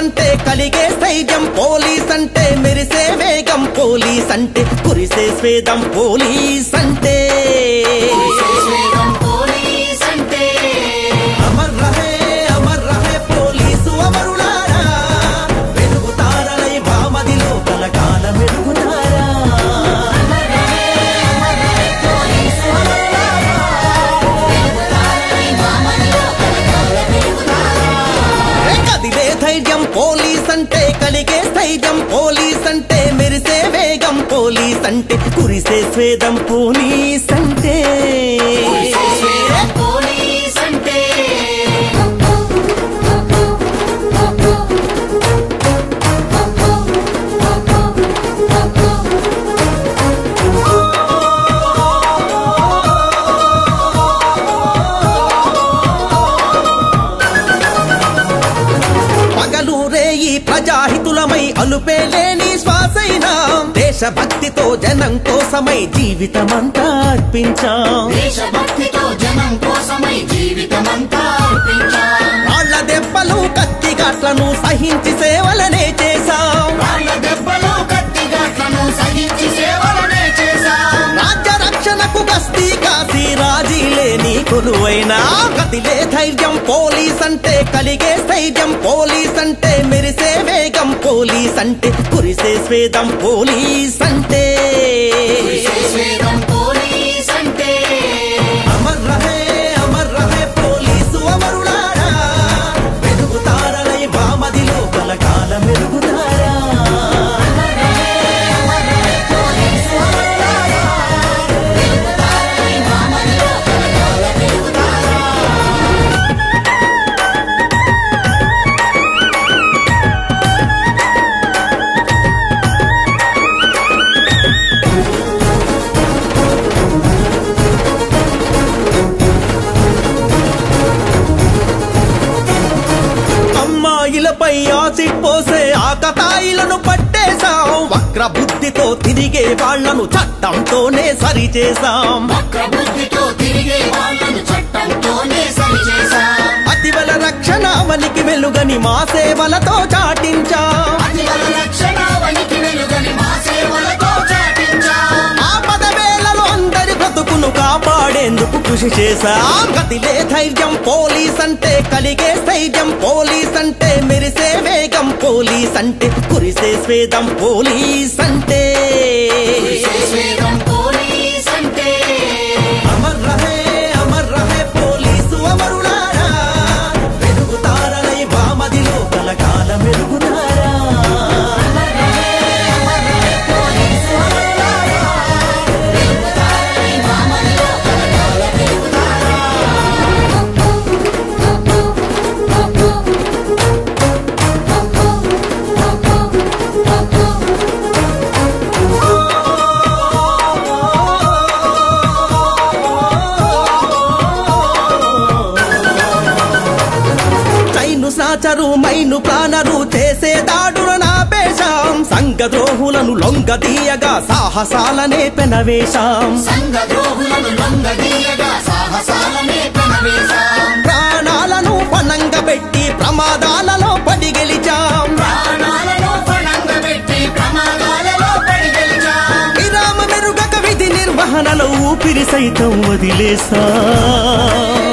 అంటే కలిగే స్థైర్యం పోలీస్ అంటే మెరిసే వేగం పోలీస్ అంటే కురిసే స్వేదం పోలీస్ అంటే శ్రీశ్రీరం పోలీస్ అంటే అమర్ రహే అమర్ రహే పోలీసు అమరులారా వెలుగుతారలై వామదిలో కలకాల మెరుగుతారా పోలీసు అమరులారా, వెలుగుతారై మామనిలో కలకాల వెలుగుతారా. ఏ కదిలే ధైర్యం పోలీస్ అంటే కలిగే స్థైర్యం పోలీస్ అంటే మెరిసే వేగం పోలీస్ అంటే కురిసే స్వేదం పోలీస్ అంటే శ్రీశ్రీరం పోలీస్ అంటే పగలు రేయి ప్రజాహితులమై అలుపేలేని శ్వాసైనా దేశభక్తితో జనం కోసమై జీవితమంతా అర్పించాం దేశభక్తితో జనం కోసమై జీవితమంతా అర్పించాం రాళ్ల దెబ్బలు కత్తిగాట్లను సహించి సేవలనే చేశాం వాళ్ళ దెబ్బలు కత్తిగాట్లను సహించి సేవలనే చేశాం రాజ్య రక్షణకు గస్తీ కాసి రాజీ లేని కొలువైనా కదిలే ధైర్యం పోలీస్ అంటే కలిగే స్థైర్యం పోలీస్ అంటే మెరిసే వేగం పోలీస్ అంటే కురిసే స్వేదం పోలీస్ అంటే శ్రీశ్రీరం పోలీస్ అంటే అమర్ రహే అమర్ రహే పోలీసు అమరులారా వెలుగుతారలై వామదిలో కలకాల మెరుగుతారా పోలీసు అమరులారా, వెలుగుతారై మామనిలో కలకాల వెలుగుతారా. అమ్మాయిలపై యాసిడ్ పోసే ఆకతాయిలను పట్టేశాం వక్ర బుద్ధితో తిరిగే వాళ్లను చట్టంతోనే సరిచేశాం వక్ర బుద్ధితో తిరిగే వాళ్ళను చట్టంతోనే సరిచేశాం అతివల రక్షణ వనికి వెలుగని మా సేవలతో చాటించాం అతివల రక్షణ వనికి వెలుగని మా సేవలతో చాటించాం ఆపద వేళలో అందరి బ్రతుకును కాపాడేందుకు కృషి చేశాం గతిలే ధైర్యం పోలీస్ అంటే కలిగే స్థైర్యం పోలీస్ అంటే మెరిసే వేగం పోలీస్ అంటే కురిసే స్వేదం పోలీస్ అంటే శ్రీశ్రీరం పోలీస్ అంటే అమర్ రహే అమర్ రహే పోలీసు అమరులారా వెలుగుతారలై వామదిలో కలకాల మెరుగుతారా పోలీసు అమరులారా, వెలుగుతారై మామనిలో కలకాల వెలుగుతారా. చైను సాచరు మైను ప్రాణరు చేసే దాడుల నాపేశాం సంగద్రోహులను లొంగదీయగా సాహసాలనే పెనవేశాం సంఘ ద్రోహులను లొంగదీయగా సాహసాలనే పెనవేశాం ప్రాణాలను పణంగా పెట్టి ప్రమాదాలలో పడి గెలిచాం ప్రాణాలను పణంగా పెట్టి ప్రమాదాలలో పడి గెలిచాం విరామ మెరుగక విధి నిర్వహణలో ఊపిరి సైతం వదిలేశాం